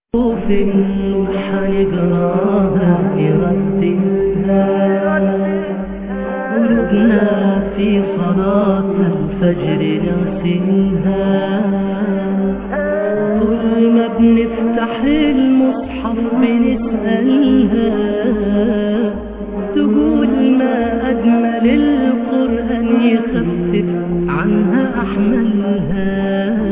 في النور حنقراها نرتلها قلوبنا في صلاة الفجر نغسلها كل ما بنفتح المصحف بنسألها تقول ما أجمل القرآن يخفف عنها أحملها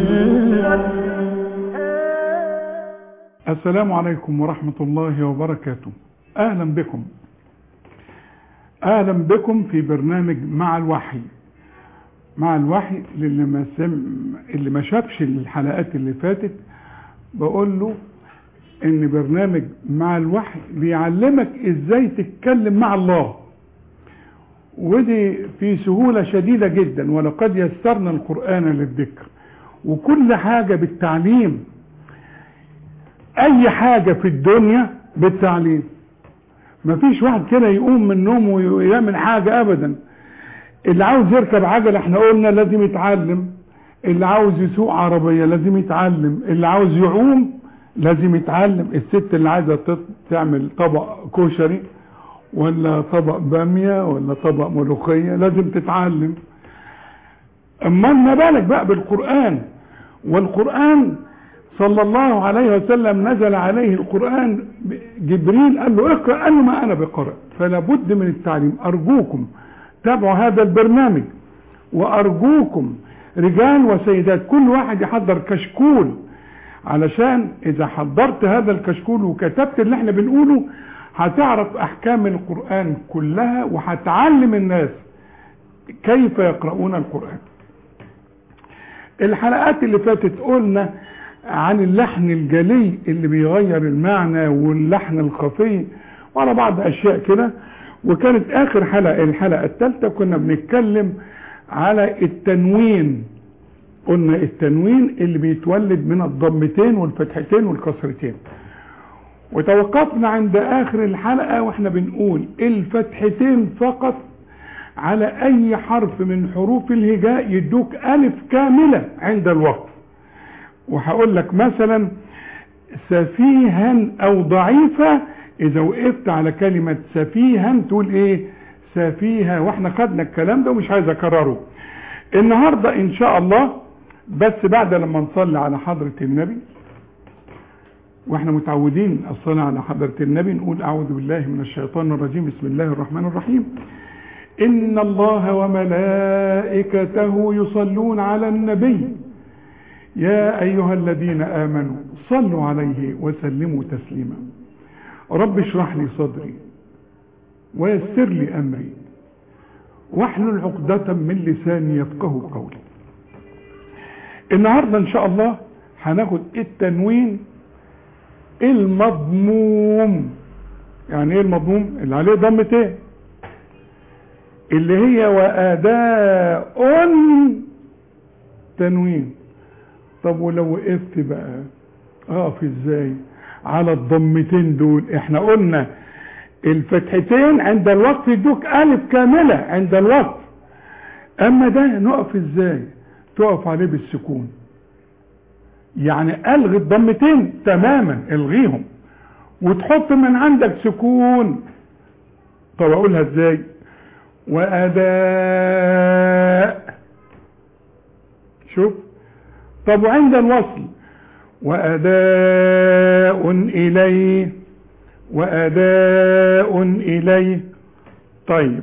السلام عليكم ورحمة الله وبركاته أهلا بكم أهلا بكم في برنامج مع الوحي مع الوحي للي ما, سم... اللي ما شافش الحلقات اللي فاتت بقول له ان برنامج مع الوحي بيعلمك ازاي تتكلم مع الله ودي في سهولة شديدة جدا ولقد يسرنا القرآن للذكر وكل حاجة بالتعليم اي حاجة في الدنيا بالتعليم مفيش واحد كده يقوم من نومه ويعمل حاجة ابدا اللي عاوز يركب عجلة احنا قلنا لازم يتعلم اللي عاوز يسوق عربية لازم يتعلم اللي عاوز يعوم لازم يتعلم الست اللي عايزة تعمل طبق كشري ولا طبق بامية ولا طبق ملوخية لازم تتعلم اما ما بالك بقى بالقرآن والقرآن صلى الله عليه وسلم نزل عليه القرآن جبريل قال له اقرأ قال له ما أنا بقرأ فلا بد من التعليم أرجوكم تابعوا هذا البرنامج وأرجوكم رجال وسيدات كل واحد يحضر كشكول علشان إذا حضرت هذا الكشكول وكتبت اللي احنا بنقوله هتعرف أحكام القرآن كلها وهتعلم الناس كيف يقرؤون القرآن الحلقات اللي فاتت قلنا عن اللحن الجلي اللي بيغير المعنى واللحن الخفي وعلى بعض اشياء كده وكانت اخر حلقة الحلقة الثالثة كنا بنتكلم على التنوين قلنا التنوين اللي بيتولد من الضمتين والفتحتين والكسرتين وتوقفنا عند اخر الحلقة واحنا بنقول الفتحتين فقط على اي حرف من حروف الهجاء يدوك الف كاملة عند الوقف وهقول لك مثلا سفيها او ضعيفة اذا وقفت على كلمة سفيها تقول ايه سفيها واحنا خدنا الكلام ده ومش عايز اكرره النهاردة ان شاء الله بس بعد لما نصلي على حضرة النبي واحنا متعودين الصلاة على حضرة النبي نقول اعوذ بالله من الشيطان الرجيم بسم الله الرحمن الرحيم ان الله وملائكته يصلون على النبي يا أيها الذين آمنوا صلوا عليه وسلموا تسليما رب اشرح لي صدري ويسر لي أمري واحلل عقدة من لساني يفقه قولي النهاردة إن شاء الله هناخد التنوين المضموم يعني ايه المضموم اللي عليه ضمتين اللي هي وأداء تنوين طب ولو وقفت بقى اقف ازاي على الضمتين دول احنا قلنا الفتحتين عند الوقف يدوك الف كاملة عند الوقف اما ده نقف ازاي تقف عليه بالسكون يعني الغي الضمتين تماما الغيهم وتحط من عندك سكون طب اقولها ازاي واداء شوف طب وعند الوصل وأداء إليه وأداء إليه طيب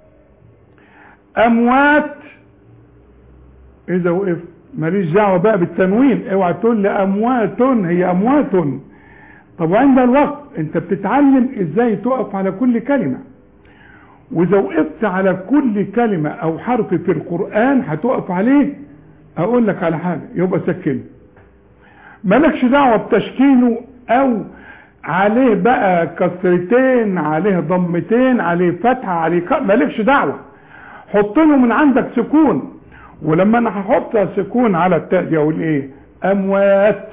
أموات إذا وقف ماليش دعوة بقى بالتنوين اوعى تقول لي أموات هي أموات طب وعند الوقت أنت بتتعلم إزاي تقف على كل كلمة وإذا وقفت على كل كلمة أو حرف في القرآن هتقف عليه اقول لك على حاجة يبقى سكنه مالكش دعوة بتشكيله او عليه بقى كسرتين عليه ضمتين عليه فتحة عليه ك... مالكش دعوة حط له من عندك سكون ولما انا هحط سكون على التاء دي اقول ايه اموات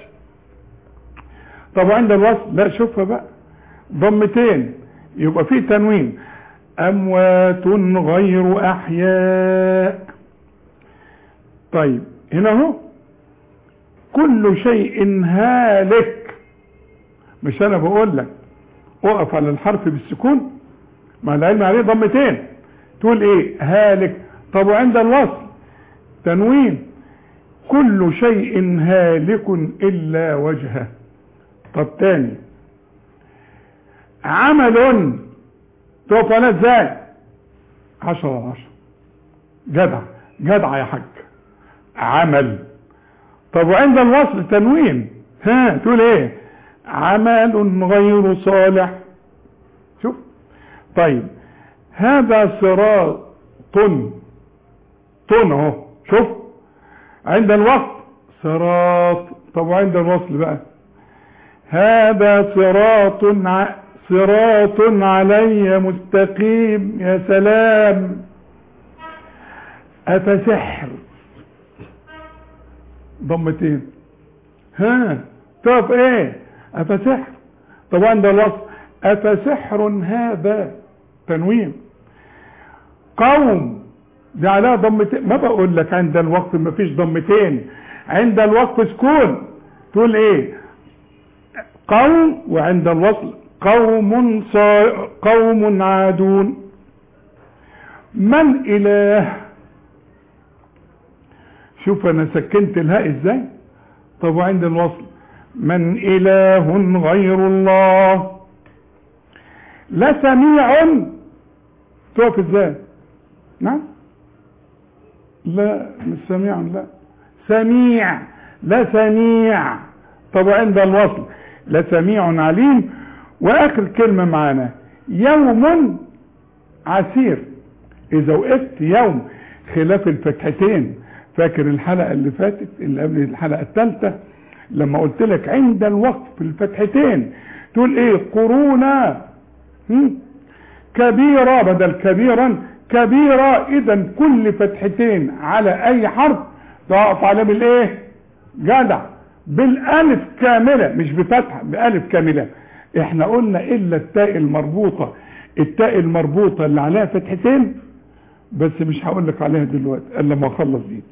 طب عند الوصل لا شوفها بقى ضمتين يبقى في تنوين اموات غير احياء طيب هنا اهو كل شيء هالك مش انا بقول لك اقف على الحرف بالسكون مع العلم عليه ضمتين تقول ايه هالك طب وعند الوصل تنوين كل شيء هالك الا وجهه طب تاني عمل تقف على ازاي عشرة على عشرة جدع جدع يا حاج عمل طب وعند الوصل تنوين ها تقول ايه عمل غير صالح شوف طيب هذا صراط طن اهو شوف عند الوقت صراط طب وعند الوصل بقى هذا صراط ع... صراط علي مستقيم يا سلام أفسحر ضمتين ها طب ايه أفسحر طب عند الوصل أفسحر هذا تنوين قوم دي عليها ضمتين ما بقول لك عند الوقت ما فيش ضمتين عند الوقت سكون تقول ايه قوم وعند الوصل قوم صا... قوم عادون من اله شوف انا سكنت الهاء ازاي طب وعند الوصل من اله غير الله لا سميع تقف ازاي نعم لا مش سميع لا سميع لا سميع طب عند الوصل لا سميع عليم واخر كلمة معانا يوم عسير اذا وقفت يوم خلاف الفتحتين فاكر الحلقة اللي فاتت اللي قبل الحلقة الثالثة لما قلت لك عند الوقف في الفتحتين تقول ايه قرونا كبيرة بدل كبيرا كبيرة اذا كل فتحتين على اي حرف تقف عليه بالايه جدع بالالف كاملة مش بفتحة بالف كاملة احنا قلنا الا التاء المربوطة التاء المربوطة اللي عليها فتحتين بس مش هقول لك عليها دلوقتي الا ما اخلص دي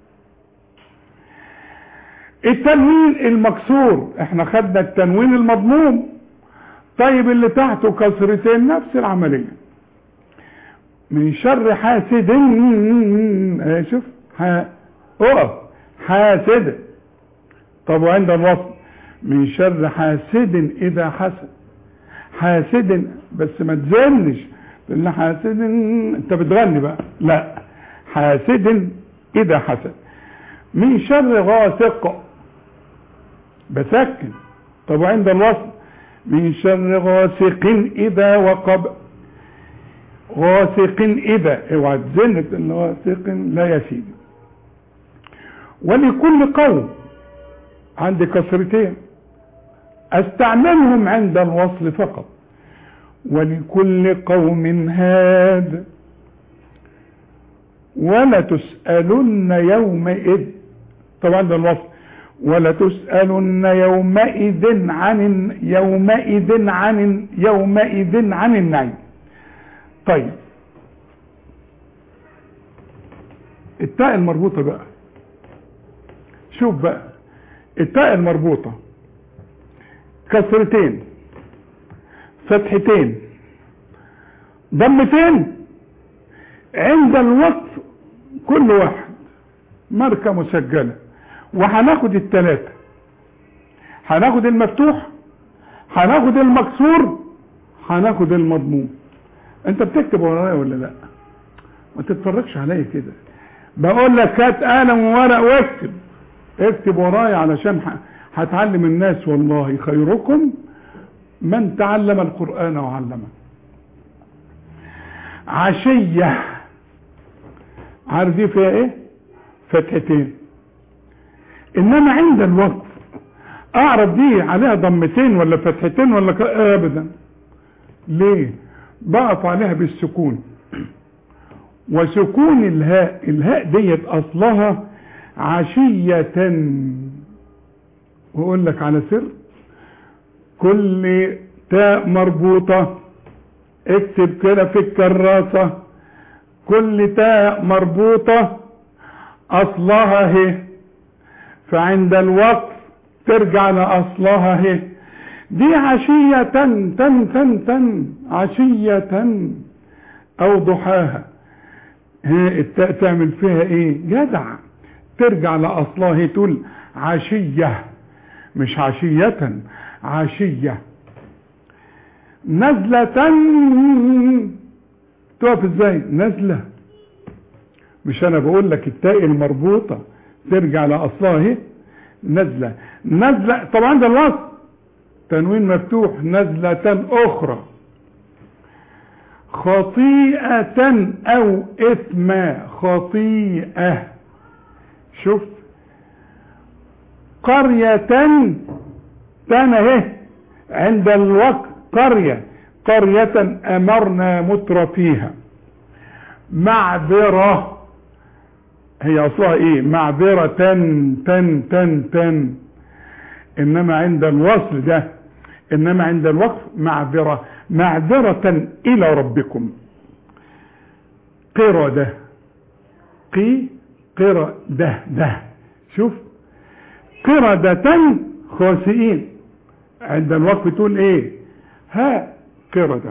التنوين المكسور احنا خدنا التنوين المضموم طيب اللي تحته كسرتين نفس العملية من شر حاسد اه شوف ها اقف حاسد طب وعند الوصل من شر حاسد اذا حسد حاسد بس ما تزنش تقول حاسد انت بتغني بقى لا حاسد اذا حسد من شر غاسق بسكن طب وعند الوصل من شر غاسق اذا وقب غاسق اذا اوعى تزن ان غاسق لا يا سيدي ولكل قوم عندي كسرتين استعملهم عند الوصل فقط ولكل قوم هاد ولا تسألن يومئذ طبعا ده الوصل ولا تسألن يومئذ عن يومئذ عن يومئذ عن النعيم طيب التاء المربوطة بقى شوف بقى التاء المربوطة كسرتين فتحتين ضمتين عند الوقف كل واحد ماركة مسجلة وهناخد التلاتة هناخد المفتوح هناخد المكسور هناخد المضموم انت بتكتب ورايا ولا لا ما تتفرجش عليا كده بقول لك هات قلم وورق واكتب اكتب ورايا علشان هتعلم الناس والله خيركم من تعلم القرآن وعلمه عشية عارف دي فيها ايه فتحتين انما عند الوقف اعرف دي عليها ضمتين ولا فتحتين ولا ك... ابدا ليه بقف عليها بالسكون وسكون الهاء الهاء ديت اصلها عشية واقول لك على سر كل تاء مربوطة اكتب كده في الكراسة كل تاء مربوطة اصلها هي فعند الوقف ترجع لاصلها هي دي عشية تن تن تن تن عشية او ضحاها ها التاء تعمل فيها ايه جدع ترجع لاصلها تقول عشية مش عشية عشية نزلة تقف ازاي نزلة مش انا بقول لك التاء المربوطة ترجع لاصلها اهي نزلة نزلة طبعا ده الوصف تنوين مفتوح نزلة اخرى خطيئة او اثما خطيئة شوف قرية تن اهي عند الوقت قرية قرية امرنا متر فيها معذرة هي اصلها ايه معذرة تن تن تن تن انما عند الوصل ده انما عند الوقف معذرة معذرة الى ربكم قردة قي قردة ده, ده شوف قردة خاسئين عند الوقف تقول ايه ها قردة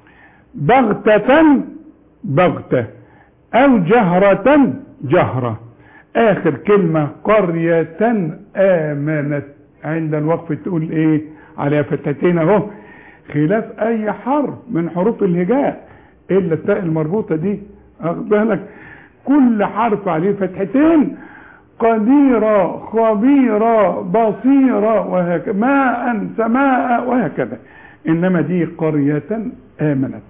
بغتة بغتة او جهرة جهرة اخر كلمة قرية امنت عند الوقف تقول ايه على فتحتين اهو خلاف اي حرف من حروف الهجاء الا التاء المربوطة دي اخد بالك كل حرف عليه فتحتين قديرة خبيرة بصيرة وهكذا ماء سماء وهكذا انما دي قرية امنت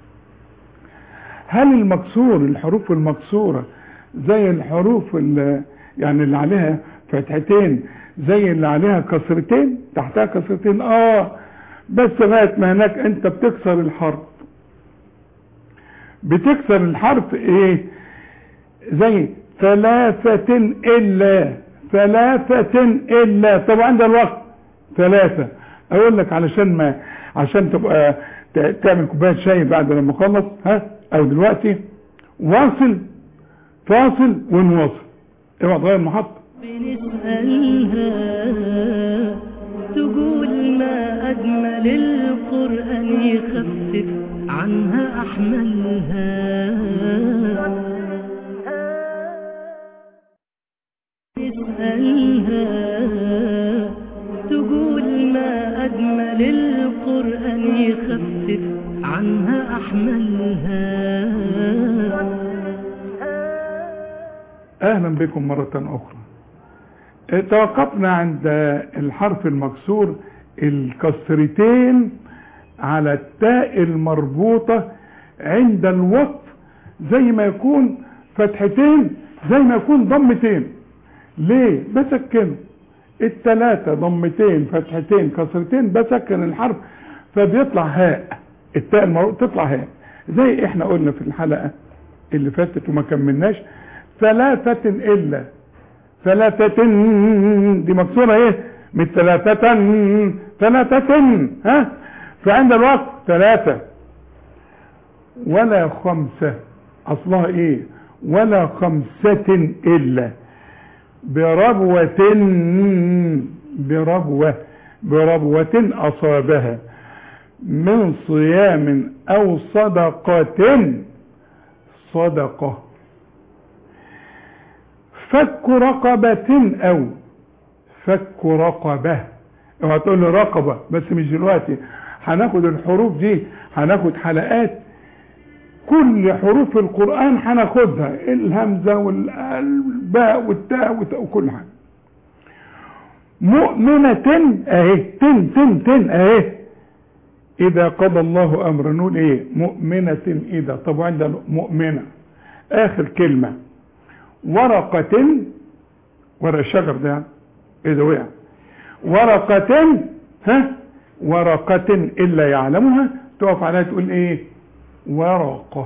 هل المكسور الحروف المكسورة زي الحروف اللي يعني اللي عليها فتحتين زي اللي عليها كسرتين تحتها كسرتين اه بس لغايه ما هناك انت بتكسر الحرف بتكسر الحرف ايه زي ثلاثة الا ثلاثة الا طبعا ده الوقت ثلاثة اقول لك علشان ما عشان تبقى تعمل كوبايه شاي بعد لما اخلص ها او دلوقتي واصل فاصل ونواصل اوعى تغير المحطه بنسألها تقول ما أجمل القرآن يخفف عنها أحملها نسألها تقول ما أجمل القرآن يخفف عنها أحملها اهلا بكم مرة اخرى توقفنا عند الحرف المكسور الكسرتين على التاء المربوطة عند الوقف زي ما يكون فتحتين زي ما يكون ضمتين ليه بسكنه التلاتة ضمتين فتحتين كسرتين بسكن الحرف فبيطلع هاء التاء المربوطة تطلع هاء زي احنا قلنا في الحلقة اللي فاتت وما كملناش ثلاثة إلا ثلاثة دي مكسورة ايه من ثلاثة ثلاثة ها فعند الوقت ثلاثة ولا خمسة اصلها ايه ولا خمسة الا بربوة بربوة بربوة اصابها من صيام او صدقة صدقة فك رقبة او فك رقبة اوعى تقول لي رقبة بس مش دلوقتي هناخد الحروف دي هناخد حلقات كل حروف القرآن هناخدها الهمزة والباء والتاء وكل حاجة مؤمنة اهي تن تن تن اهي اذا قضى الله امرا نقول ايه مؤمنة اذا طبعا ده مؤمنة اخر كلمة ورقة ورق الشجر ده يعني اذا وقع ورقة ها ورقة الا يعلمها تقف عليها تقول ايه ورقة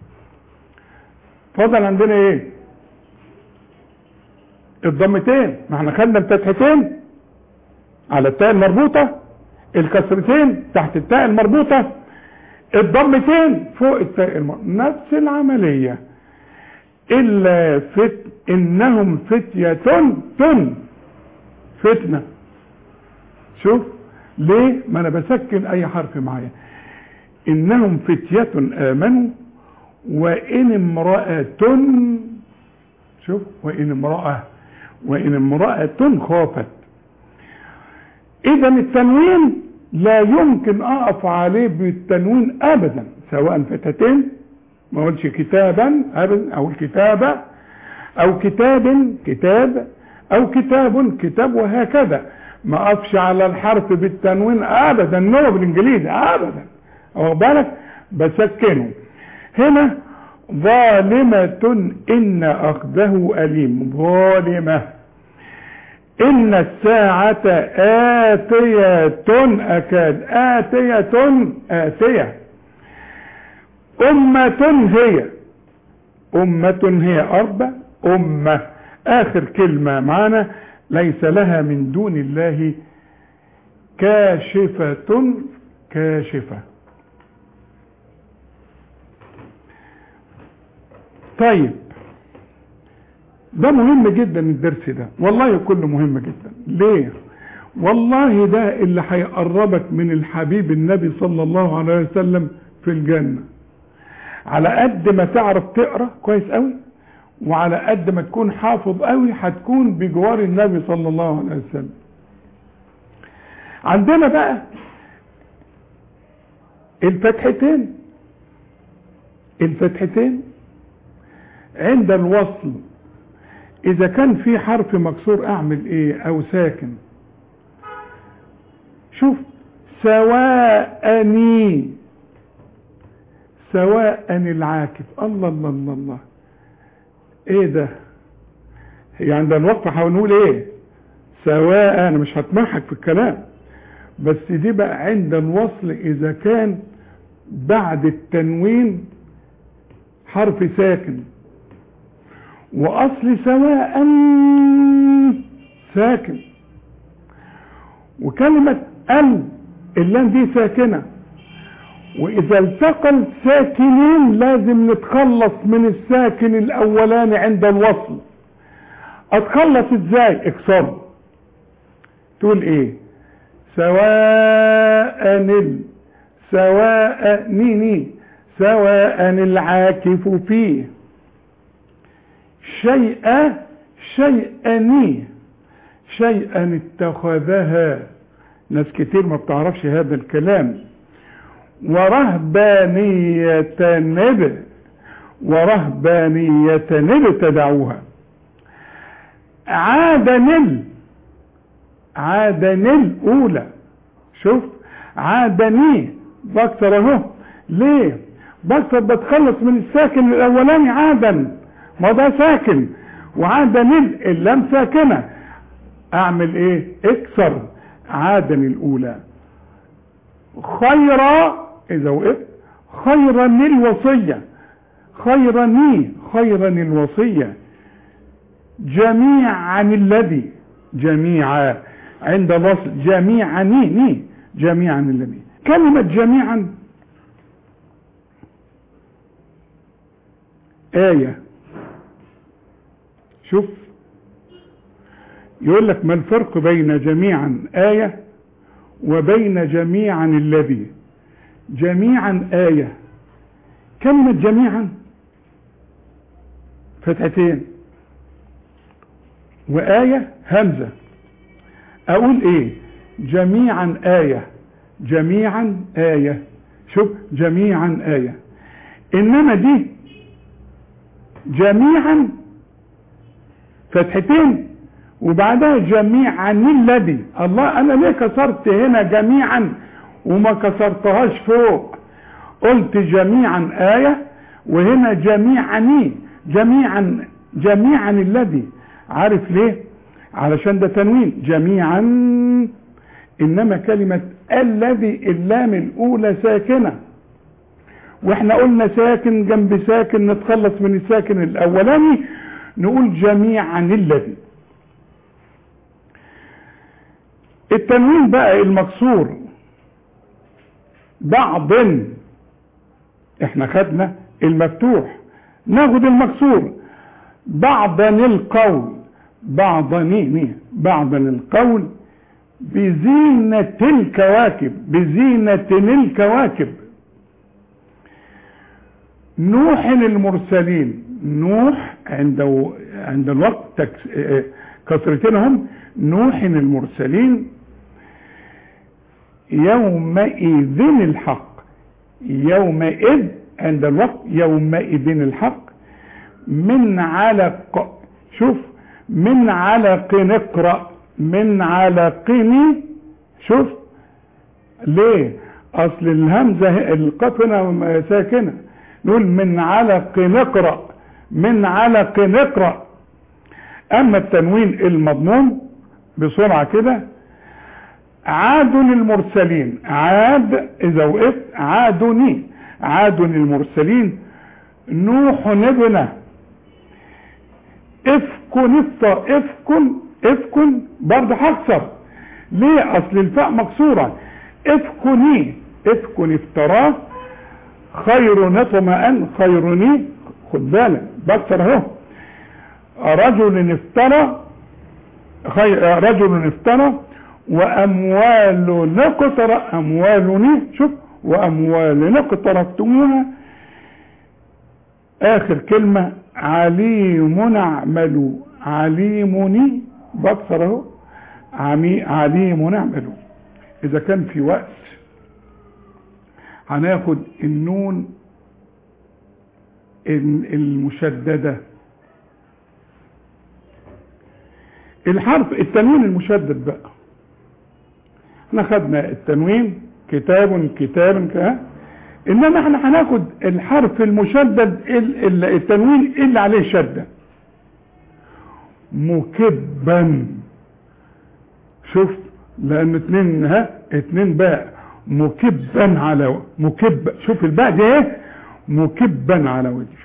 فضل عندنا ايه الضمتين ما احنا خدنا الفتحتين على التاء المربوطة الكسرتين تحت التاء المربوطة الضمتين فوق التاء المربوطة نفس العملية الا فت انهم فتية تن فتنة شوف ليه ما انا بسكن اي حرف معايا انهم فتية امنوا وان امرأة شوف وان امرأة وان امرأة خافت اذا التنوين لا يمكن اقف عليه بالتنوين ابدا سواء فتاتين ما اقولش كتابا ابدا او الكتابة او كتاب كتاب او كتاب كتاب وهكذا ما اقفش على الحرف بالتنوين ابدا نو بالانجليزي ابدا واخد بالك بسكنه هنا ظالمة ان اخذه اليم ظالمة ان الساعة آتية اكاد آتية آتية أمة هي أمة هي أربع أمة آخر كلمة معنا ليس لها من دون الله كاشفة كاشفة طيب ده مهم جدا الدرس ده والله كله مهم جدا ليه والله ده اللي هيقربك من الحبيب النبي صلى الله عليه وسلم في الجنة على قد ما تعرف تقرأ كويس قوي وعلى قد ما تكون حافظ قوي هتكون بجوار النبي صلى الله عليه وسلم عندنا بقى الفتحتين الفتحتين عند الوصل اذا كان في حرف مكسور اعمل ايه او ساكن شوف سواءني سواء العاكف الله الله الله الله ايه ده هي عند الوقت هنقول ايه سواء انا مش هتمحك في الكلام بس دي بقى عند الوصل اذا كان بعد التنوين حرف ساكن واصل سواء ساكن وكلمة ال اللام دي ساكنة واذا التقى الساكنين لازم نتخلص من الساكن الاولاني عند الوصل اتخلص ازاي اكسر تقول ايه سواء ال سواء نيني سواء العاكف فيه شيئا شيئا شيئا اتخذها ناس كتير ما بتعرفش هذا الكلام ورهبانية نب ورهبانية ابتدعوها عادن عادن الأولى شوف عادني بكسر اهو ليه بكسر بتخلص من الساكن الأولاني عادا ما ده ساكن وعادن اللام ساكنة أعمل إيه اكسر عادن الأولى خيرا اذا وقفت خيرا الوصية خيرني خيرا الوصية جميعا الذي جميعا عند الوصل جميعا ني ني جميعا الذي كلمة جميعا آية شوف يقول لك ما الفرق بين جميعا آية وبين جميعا الذي جميعا آية كلمة جميعا فتحتين وآية همزة أقول إيه جميعا آية جميعا آية شوف جميعا آية إنما دي جميعا فتحتين وبعدها جميعا الذي الله انا ليه كسرت هنا جميعا وما كسرتهاش فوق قلت جميعا آية وهنا جميعا جميعا جميعا الذي عارف ليه علشان ده تنوين جميعا انما كلمة الذي اللام الاولى ساكنة واحنا قلنا ساكن جنب ساكن نتخلص من الساكن الاولاني نقول جميعا الذي التنوين بقى المكسور بعض احنا خدنا المفتوح ناخد المكسور بعضا القول بعضا ني بعضا القول بزينة الكواكب بزينة الكواكب نوح المرسلين نوح عند عند الوقت تكس... آه، كثرتين هم نوح المرسلين يومئذ الحق يومئذ عند الوقت يومئذ الحق من علق شوف من علق نقرأ من علقني شوف ليه اصل الهمزة القاف هنا ساكنة نقول من علق نقرأ من علق نقرأ اما التنوين المضموم بسرعة كده عاد المرسلين عاد اذا وقفت عادني عاد المرسلين نوح ابنه افكن افتا افكن افكن برضه هكسر ليه اصل الفاء مكسوره افكني افكن افتراه خير نطمئن خيرني خد بالك بكسر اهو رجل افترى خير رجل افترى واموال نقتر اموالني شوف واموال اقترفتموها اخر كلمة عليم اعملوا عليمني بكسر اهو عمي- عليم اعملوا اذا كان في وقت هناخد النون ال- المشددة الحرف التنوين المشدد بقى احنا خدنا التنوين كتاب كتاب ك- انما احنا هناخد الحرف المشدد ال- ال- التنوين اللي عليه شدة مكبا شوف لان اتنين ها اتنين باء مكبا على مكب شوف الباء دي ايه مكبا على وجهه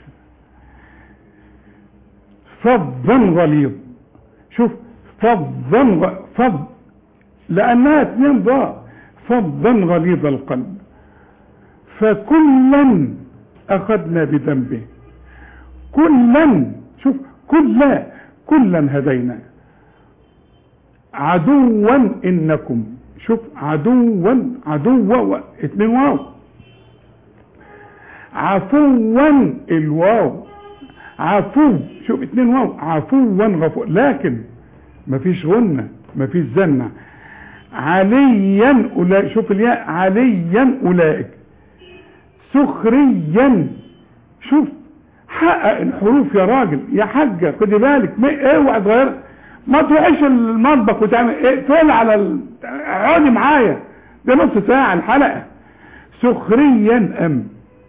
فظا غليظ شوف فظا غ- فظ لانها اتنين ضاء فظا غليظ القلب فكلا اخذنا بذنبه كلا شوف كلا كلا هدينا عدوا انكم شوف عدوا عدوا و- اتنين واو عفوا الواو عفو شوف اتنين واو عفوا غفور لكن مفيش غنة مفيش زنة عليا أولئك شوف الياء عليا أولئك سخريا شوف حقق الحروف يا راجل يا حاجة خدي بالك ما اوعى تغير ما تروحيش المطبخ وتعمل ايه تقول على ال... اقعدي معايا دي نص ساعة الحلقة سخريا ام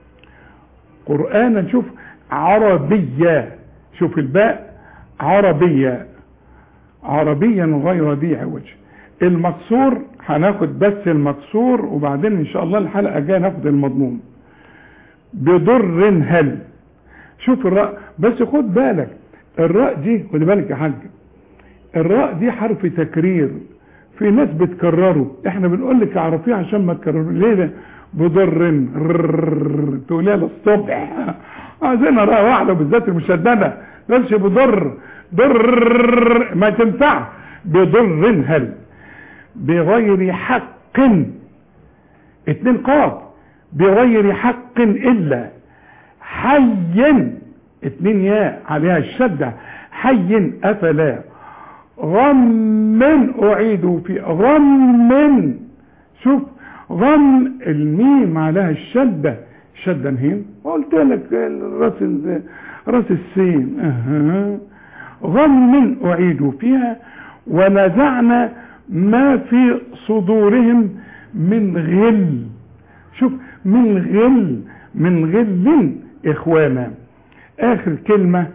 قرآنا شوف عربية شوف الباء عربية عربيا غير ذي عوج المكسور هناخد بس المكسور وبعدين ان شاء الله الحلقة الجاية ناخد المضمون بضر هل شوف الراء بس خد بالك الراء دي خد بالك يا حاج الراء دي حرف تكرير في ناس بتكرره احنا بنقول لك اعرفيه عشان ما تكرروا ليه ده بضر رررر، تقوليها للصبح عايزينها راء واحده بالذات المشدده مش بضر ضر ما تنفع بضر هل بغير حق اتنين قاف بغير حق الا حي اتنين ياء عليها الشدة حي افلا غم اعيدوا في غم شوف غم الميم عليها الشدة شدة هين وقلت لك راس ال- راس السين أها. غم اعيدوا فيها ونزعنا ما في صدورهم من غل شوف من غل من غل اخوانا اخر كلمة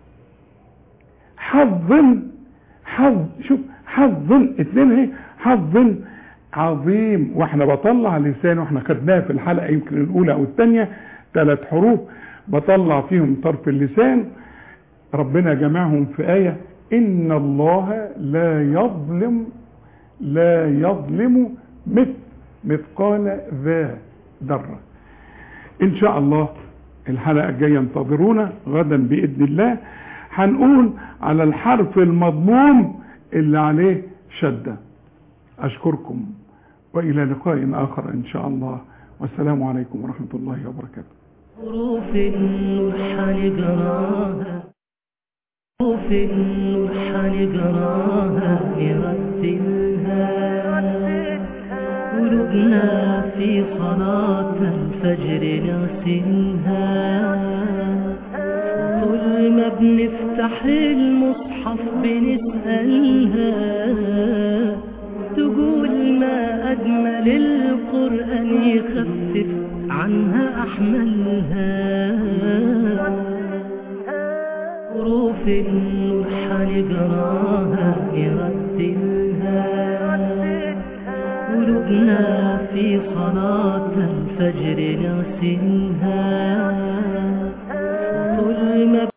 حظ حظ شوف حظ اتنين اهي حظ عظيم واحنا بطلع لسان واحنا خدناها في الحلقة يمكن الاولى او الثانية ثلاث حروف بطلع فيهم طرف اللسان ربنا جمعهم في آية إن الله لا يظلم لا يظلم مثل مثقال ذا ذرة إن شاء الله الحلقة الجاية انتظرونا غدا بإذن الله هنقول على الحرف المضموم اللي عليه شدة أشكركم وإلى لقاء آخر إن شاء الله والسلام عليكم ورحمة الله وبركاته حروف النور حنقراها حروف النور حنقراها نرتلها قلوبنا في صلاة الفجر نغسلها كل ما بنفتح المصحف بنسألها تقول ما أجمل القرآن يخفف عنها أحملها حروف النور حنقراها يرتلها قلوبنا في صلاة الفجر نغسلها كل ما